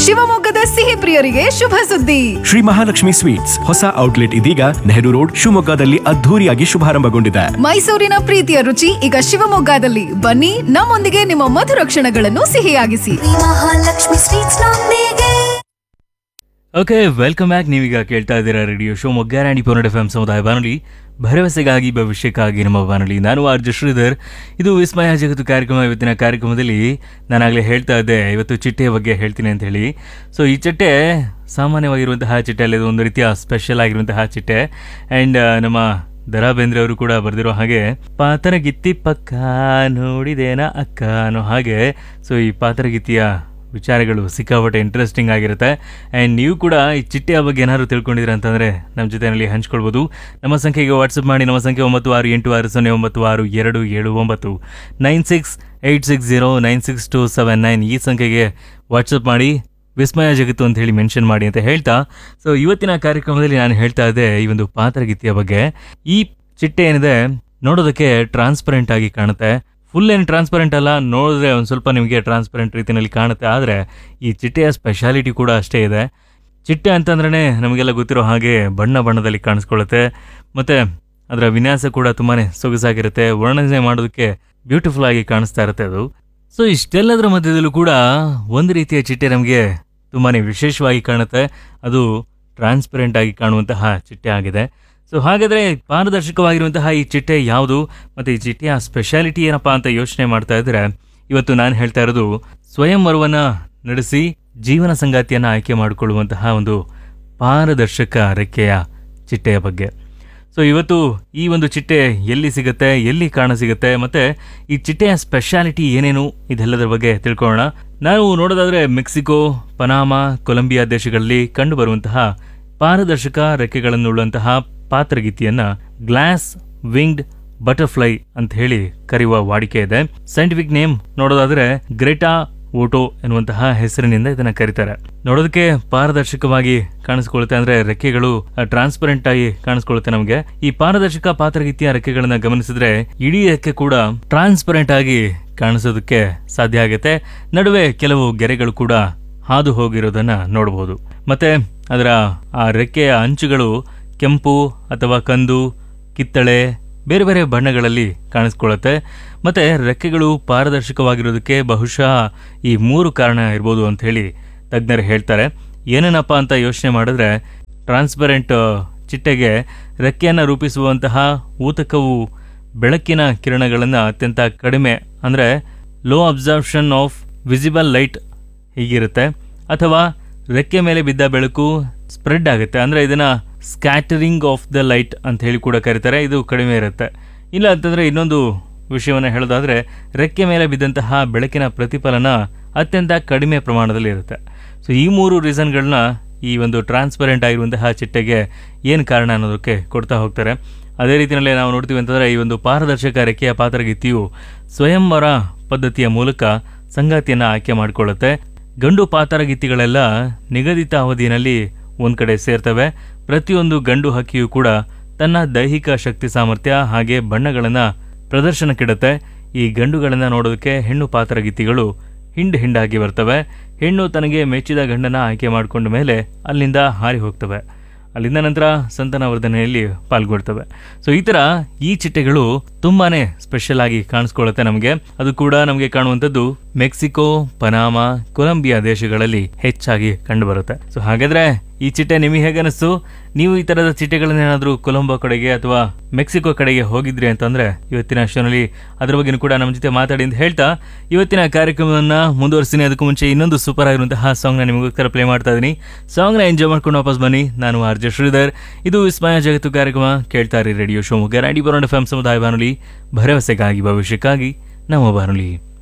ಶಿವಮೊಗ್ಗದ ಸಿಹಿ ಪ್ರಿಯರಿಗೆ ಶುಭ ಸುದ್ದಿ ಶ್ರೀ ಮಹಾಲಕ್ಷ್ಮಿ ಸ್ವೀಟ್ಸ್ ಹೊಸ ಔಟ್ಲೆಟ್ ಇದೀಗ ನೆಹರು ರೋಡ್ ಶಿವಮೊಗ್ಗದಲ್ಲಿ ಅದ್ಧೂರಿಯಾಗಿ ಶುಭಾರಂಭಗೊಂಡಿದೆ ಮೈಸೂರಿನ ಪ್ರೀತಿಯ ರುಚಿ ಈಗ ಶಿವಮೊಗ್ಗದಲ್ಲಿ ಬನ್ನಿ ನಮ್ಮೊಂದಿಗೆ ನಿಮ್ಮ ಮಧುರ ಕ್ಷಣಗಳನ್ನು ಸಿಹಿಯಾಗಿಸಿ ಶ್ರೀ ಮಹಾಲಕ್ಷ್ಮಿ ಸ್ವೀಟ್ಸ್ ನೊಂದಿಗೆ ಓಕೆ ವೆಲ್ಕಮ್ ಬ್ಯಾಕ್ ನೀವೀಗ ಕೇಳ್ತಾ ಇದ್ದೀರಾ ರೇಡಿಯೋ ಶೋ ಮೊಗ್ಗಾರಾಣಿ ಪೊನ್ನಡ ಎಫ್ ಎಂ ಸಮುದಾಯ ಬಾನುಲಿ ಭರವಸೆಗಾಗಿ ಭವಿಷ್ಯಕ್ಕಾಗಿ ನಮ್ಮ ಬಾನುಲಿ ನಾನು ಆರ್ ಜೆ ಶ್ರೀಧರ್ ಇದು ವಿಸ್ಮಯ ಜಗತ್ತು ಕಾರ್ಯಕ್ರಮ ಇವತ್ತಿನ ಕಾರ್ಯಕ್ರಮದಲ್ಲಿ ನಾನಾಗಲೇ ಹೇಳ್ತಾ ಇದ್ದೆ ಇವತ್ತು ಚಿಟ್ಟೆಯ ಬಗ್ಗೆ ಹೇಳ್ತೀನಿ ಅಂತ ಹೇಳಿ ಸೊ ಈ ಚಿಟ್ಟೆ ಸಾಮಾನ್ಯವಾಗಿರುವಂತಹ ಚಿಟ್ಟೆ ಅಲ್ಲ ಇದು ಒಂದು ರೀತಿಯ ಸ್ಪೆಷಲ್ ಆಗಿರುವಂತಹ ಚಿಟ್ಟೆ ಆ್ಯಂಡ್ ನಮ್ಮ ದರಾ ಬೇಂದ್ರೆ ಅವರು ಕೂಡ ಬರೆದಿರೋ ಹಾಗೆ ಪಾತರಗಿತ್ತಿ ಪಕ್ಕ ನೋಡಿದೇನ ಅಕ್ಕ ಅನ್ನೋ ಹಾಗೆ ಸೊ ಈ ಪಾತರಗಿತ್ತಿಯ ವಿಚಾರಗಳು ಸಿಕ್ಕಾಪಟ್ಟೆ ಇಂಟ್ರೆಸ್ಟಿಂಗ್ ಆಗಿರುತ್ತೆ ಆ್ಯಂಡ್ ನೀವು ಕೂಡ ಈ ಚಿಟ್ಟೆಯ ಬಗ್ಗೆ ಏನಾದ್ರು ತಿಳ್ಕೊಂಡಿದ್ದೀರ ಅಂತಂದರೆ ನಮ್ಮ ಜೊತೆಯಲ್ಲಿ ಹಂಚ್ಕೊಳ್ಬೋದು ನಮ್ಮ ಸಂಖ್ಯೆಗೆ ವಾಟ್ಸಪ್ ಮಾಡಿ ನಮ್ಮ ಸಂಖ್ಯೆ ಒಂಬತ್ತು ಆರು ಎಂಟು ಆರು ಸೊನ್ನೆ ಒಂಬತ್ತು ಆರು ಎರಡು ಏಳು ಒಂಬತ್ತು nine six eight six zero nine six two seven nine ಈ ಸಂಖ್ಯೆಗೆ ವಾಟ್ಸಪ್ ಮಾಡಿ ವಿಸ್ಮಯ ಜಗತ್ತು ಅಂತ ಹೇಳಿ ಮೆನ್ಷನ್ ಮಾಡಿ ಅಂತ ಹೇಳ್ತಾ ಸೊ ಇವತ್ತಿನ ಕಾರ್ಯಕ್ರಮದಲ್ಲಿ ನಾನು ಹೇಳ್ತಾ ಇದ್ದೆ ಈ ಒಂದು ಪಾತ್ರಗೀತೆಯ ಬಗ್ಗೆ ಈ ಚಿಟ್ಟೆ ಏನಿದೆ ನೋಡೋದಕ್ಕೆ ಟ್ರಾನ್ಸ್ಪರೆಂಟ್ ಆಗಿ ಕಾಣುತ್ತೆ ಫುಲ್ ಏನು ಟ್ರಾನ್ಸ್ಪರೆಂಟ್ ಅಲ್ಲ ನೋಡಿದ್ರೆ ಒಂದು ಸ್ವಲ್ಪ ನಿಮಗೆ ಟ್ರಾನ್ಸ್ಪರೆಂಟ್ ರೀತಿಯಲ್ಲಿ ಕಾಣುತ್ತೆ ಆದರೆ ಈ ಚಿಟ್ಟೆಯ ಸ್ಪೆಷಾಲಿಟಿ ಕೂಡ ಅಷ್ಟೇ ಇದೆ ಚಿಟ್ಟೆ ಅಂತಂದ್ರೆ ನಮಗೆಲ್ಲ ಗೊತ್ತಿರೋ ಹಾಗೆ ಬಣ್ಣ ಬಣ್ಣದಲ್ಲಿ ಕಾಣಿಸ್ಕೊಳ್ಳುತ್ತೆ ಮತ್ತು ಅದರ ವಿನ್ಯಾಸ ಕೂಡ ತುಂಬಾ ಸೊಗಸಾಗಿರುತ್ತೆ ವರ್ಣನೆ ಮಾಡೋದಕ್ಕೆ ಬ್ಯೂಟಿಫುಲ್ ಆಗಿ ಕಾಣಿಸ್ತಾ ಇರುತ್ತೆ ಅದು ಸೊ ಇಷ್ಟೆಲ್ಲದರ ಮಧ್ಯದಲ್ಲೂ ಕೂಡ ಒಂದು ರೀತಿಯ ಚಿಟ್ಟೆ ನಮಗೆ ತುಂಬಾ ವಿಶೇಷವಾಗಿ ಕಾಣುತ್ತೆ ಅದು ಟ್ರಾನ್ಸ್ಪರೆಂಟ್ ಆಗಿ ಕಾಣುವಂತಹ ಚಿಟ್ಟೆ ಆಗಿದೆ ಸೊ ಹಾಗಾದರೆ ಪಾರದರ್ಶಕವಾಗಿರುವಂತಹ ಈ ಚಿಟ್ಟೆ ಯಾವುದು ಮತ್ತು ಈ ಚಿಟ್ಟೆಯ ಸ್ಪೆಷಾಲಿಟಿ ಏನಪ್ಪಾ ಅಂತ ಯೋಚನೆ ಮಾಡ್ತಾ ಇದ್ರೆ ಇವತ್ತು ನಾನು ಹೇಳ್ತಾ ಇರೋದು ಸ್ವಯಂವರವನ್ನ ನಡೆಸಿ ಜೀವನ ಸಂಗಾತಿಯನ್ನು ಆಯ್ಕೆ ಮಾಡಿಕೊಳ್ಳುವಂತಹ ಒಂದು ಪಾರದರ್ಶಕ ರೆಕ್ಕೆಯ ಚಿಟ್ಟೆಯ ಬಗ್ಗೆ ಸೊ ಇವತ್ತು ಈ ಒಂದು ಚಿಟ್ಟೆ ಎಲ್ಲಿ ಸಿಗುತ್ತೆ ಎಲ್ಲಿ ಕಾಣ ಸಿಗುತ್ತೆ ಮತ್ತೆ ಈ ಚಿಟ್ಟೆಯ ಸ್ಪೆಷಾಲಿಟಿ ಏನೇನು ಇದೆಲ್ಲದರ ಬಗ್ಗೆ ತಿಳ್ಕೊಳ್ಳೋಣ ನಾವು ನೋಡೋದಾದ್ರೆ ಮೆಕ್ಸಿಕೋ ಪನಾಮಾ ಕೊಲಂಬಿಯಾ ದೇಶಗಳಲ್ಲಿ ಕಂಡುಬರುವಂತಹ ಪಾರದರ್ಶಕ ರೆಕ್ಕೆಗಳನ್ನುಳ್ಳುವಂತಹ ಪಾತ್ರಗೀತಿಯನ್ನ ಗ್ಲಾಸ್ ವಿಂಗ್ಡ್ ಬಟರ್ಫ್ಲೈ ಅಂತ ಹೇಳಿ ಕರೆಯುವ ವಾಡಿಕೆ ಇದೆ ಸೈಂಟಿಫಿಕ್ ನೇಮ್ ನೋಡೋದಾದ್ರೆ ಗ್ರೇಟಾ ಓಟೋ ಎನ್ನುವಂತಹ ಹೆಸರಿನಿಂದ ಇದನ್ನ ಕರೀತಾರೆ ನೋಡೋದಕ್ಕೆ ಪಾರದರ್ಶಕವಾಗಿ ಕಾಣಿಸ್ಕೊಳ್ಳುತ್ತೆ ಅಂದ್ರೆ ರೆಕ್ಕೆಗಳು ಟ್ರಾನ್ಸ್ಪರೆಂಟ್ ಆಗಿ ಕಾಣಿಸ್ಕೊಳ್ಳುತ್ತೆ ನಮಗೆ ಈ ಪಾರದರ್ಶಕ ಪಾತ್ರಗೀತಿಯ ರೆಕ್ಕೆಗಳನ್ನ ಗಮನಿಸಿದ್ರೆ ಇಡೀ ರೆಕ್ಕೆ ಕೂಡ ಟ್ರಾನ್ಸ್ಪರೆಂಟ್ ಆಗಿ ಕಾಣಿಸೋದಕ್ಕೆ ಸಾಧ್ಯ ಆಗುತ್ತೆ ನಡುವೆ ಕೆಲವು ಗೆರೆಗಳು ಕೂಡ ಹಾದು ಹೋಗಿರೋದನ್ನ ನೋಡಬಹುದು ಮತ್ತೆ ಅದರ ಆ ರೆಕ್ಕೆಯ ಅಂಚುಗಳು ಕೆಂಪು ಅಥವಾ ಕಂದು ಕಿತ್ತಳೆ ಬೇರೆ ಬೇರೆ ಬಣ್ಣಗಳಲ್ಲಿ ಕಾಣಿಸ್ಕೊಳ್ಳುತ್ತೆ ಮತ್ತೆ ರೆಕ್ಕೆಗಳು ಪಾರದರ್ಶಕವಾಗಿರೋದಕ್ಕೆ ಬಹುಶಃ ಈ ಮೂರು ಕಾರಣ ಇರ್ಬೋದು ಅಂತ ಹೇಳಿ ತಜ್ಞರು ಹೇಳ್ತಾರೆ ಏನೇನಪ್ಪ ಅಂತ ಯೋಚನೆ ಮಾಡಿದ್ರೆ ಟ್ರಾನ್ಸ್ಪರೆಂಟ್ ಚಿಟ್ಟೆಗೆ ರೆಕ್ಕೆಯನ್ನು ರೂಪಿಸುವಂತಹ ಊತಕವು ಬೆಳಕಿನ ಕಿರಣಗಳನ್ನು ಅತ್ಯಂತ ಕಡಿಮೆ ಅಂದರೆ low absorption of visible light ಹೀಗಿರುತ್ತೆ ಅಥವಾ ರೆಕ್ಕೆ ಮೇಲೆ ಬಿದ್ದ ಬೆಳಕು ಸ್ಪ್ರೆಡ್ ಆಗುತ್ತೆ ಅಂದರೆ ಇದನ್ನ ಸ್ಕ್ಯಾಟರಿಂಗ್ ಆಫ್ ದ ಲೈಟ್ ಅಂತ ಹೇಳಿ ಕೂಡ ಕರೀತಾರೆ ಇದು ಕಡಿಮೆ ಇರುತ್ತೆ ಇಲ್ಲ ಅಂತಂದರೆ ಇನ್ನೊಂದು ವಿಷಯವನ್ನು ಹೇಳೋದಾದರೆ ರೆಕ್ಕೆ ಮೇಲೆ ಬಿದ್ದಂತಹ ಬೆಳಕಿನ ಪ್ರತಿಫಲನ ಅತ್ಯಂತ ಕಡಿಮೆ ಪ್ರಮಾಣದಲ್ಲಿ ಇರುತ್ತೆ ಸೊ ಈ ಮೂರು ರೀಸನ್ಗಳನ್ನ ಈ ಒಂದು ಟ್ರಾನ್ಸ್ಪರೆಂಟ್ ಆಗಿರುವಂತಹ ಚಿಟ್ಟೆಗೆ ಏನು ಕಾರಣ ಅನ್ನೋದಕ್ಕೆ ಕೊಡ್ತಾ ಹೋಗ್ತಾರೆ ಅದೇ ರೀತಿಯಲ್ಲಿ ನಾವು ನೋಡ್ತೀವಿ ಅಂತಂದರೆ ಈ ಒಂದು ಪಾರದರ್ಶಕ ರೆಕ್ಕೆಯ ಪಾತ್ರಗೀತಿಯು ಸ್ವಯಂವರ ಪದ್ಧತಿಯ ಮೂಲಕ ಸಂಗಾತಿಯನ್ನು ಆಯ್ಕೆ ಮಾಡಿಕೊಳ್ಳುತ್ತೆ ಗಂಡು ಪಾತರಗೀತಿಗಳೆಲ್ಲ ನಿಗದಿತ ಅವಧಿಯಲ್ಲಿ ಒಂದ್ ಕಡೆ ಸೇರ್ತವೆ ಪ್ರತಿಯೊಂದು ಗಂಡು ಹಕ್ಕಿಯು ಕೂಡ ತನ್ನ ದೈಹಿಕ ಶಕ್ತಿ ಸಾಮರ್ಥ್ಯ ಹಾಗೆ ಬಣ್ಣಗಳನ್ನ ಪ್ರದರ್ಶನಕ್ಕಿಡುತ್ತೆ ಈ ಗಂಡುಗಳನ್ನ ನೋಡೋದಕ್ಕೆ ಹೆಣ್ಣು ಪಾತರಗೀತಿಗಳು ಹಿಂಡ್ ಹಿಂಡಾಗಿ ಬರ್ತವೆ ಹೆಣ್ಣು ತನಗೆ ಮೆಚ್ಚಿದ ಗಂಡನ ಆಯ್ಕೆ ಮಾಡಿಕೊಂಡ ಮೇಲೆ ಅಲ್ಲಿಂದ ಹಾರಿ ಹೋಗ್ತವೆ ಅಲ್ಲಿಂದ ನಂತರ ಸಂತಾನವರ್ಧನೆಯಲ್ಲಿ ಪಾಲ್ಗೊಳ್ತವೆ ಸೊ ಈ ತರ ಈ ಚಿಟ್ಟೆಗಳು ತುಂಬಾನೇ ಸ್ಪೆಷಲ್ ಆಗಿ ಕಾಣಿಸ್ಕೊಳ್ಳುತ್ತೆ ನಮಗೆ ಅದು ಕೂಡ ನಮಗೆ ಕಾಣುವಂಥದ್ದು ಮೆಕ್ಸಿಕೋ ಪನಾಮಾ ಕೊಲಂಬಿಯಾ ದೇಶಗಳಲ್ಲಿ ಹೆಚ್ಚಾಗಿ ಕಂಡುಬರುತ್ತೆ ಸೊ ಹಾಗಾದ್ರೆ ಈ ಚಿಟ್ಟೆ ನಿಮಗೆ ಹೇಗೆ ಅನಿಸ್ತು ನೀವು ಈ ತರದ ಚಿಟ್ಟೆಗಳನ್ನೇನಾದ್ರೂ ಕೊಲಂಬೋ ಕಡೆಗೆ ಅಥವಾ ಮೆಕ್ಸಿಕೋ ಕಡೆಗೆ ಹೋಗಿದ್ರಿ ಅಂತಂದ್ರೆ ಇವತ್ತಿನ ಶೋನಲ್ಲಿ ಅದ್ರ ಬಗ್ಗೆ ಕೂಡ ನಮ್ಮ ಜೊತೆ ಮಾತಾಡಿ ಅಂತ ಹೇಳ್ತಾ ಇವತ್ತಿನ ಕಾರ್ಯಕ್ರಮವನ್ನ ಮುಂದುವರಿಸ್ತೀನಿ ಅದಕ್ಕೂ ಮುಂಚೆ ಇನ್ನೊಂದು ಸೂಪರ್ ಆಗಿರುವಂತಹ ಸಾಂಗ್ ನ ನಿಮಗೋಸ್ಕರ ಪ್ಲೇ ಮಾಡ್ತಾ ಇದ್ದೀನಿ ಸಾಂಗ್ ನ ಎಂಜಾಯ್ ಮಾಡ್ಕೊಂಡು ವಾಪಸ್ ಬನ್ನಿ ನಾನು ಆರ್ ಜೆ ಶ್ರೀಧರ್ ಇದು ವಿಸ್ಮಯ ಜಗತ್ತು ಕಾರ್ಯಕ್ರಮ ಕೇಳ್ತಾ ಇರಿ ರೇಡಿಯೋ ಶಿವಮೊಗ್ಗ ರಾಡಿ ಬರೋಣ ಎಫ್ ಸಮುದಾಯ ಬಾನುಲಿ ಭರವಸೆಗಾಗಿ ಭವಿಷ್ಯಕ್ಕಾಗಿ ನಮ್ಮ ಬಾನುಲಿ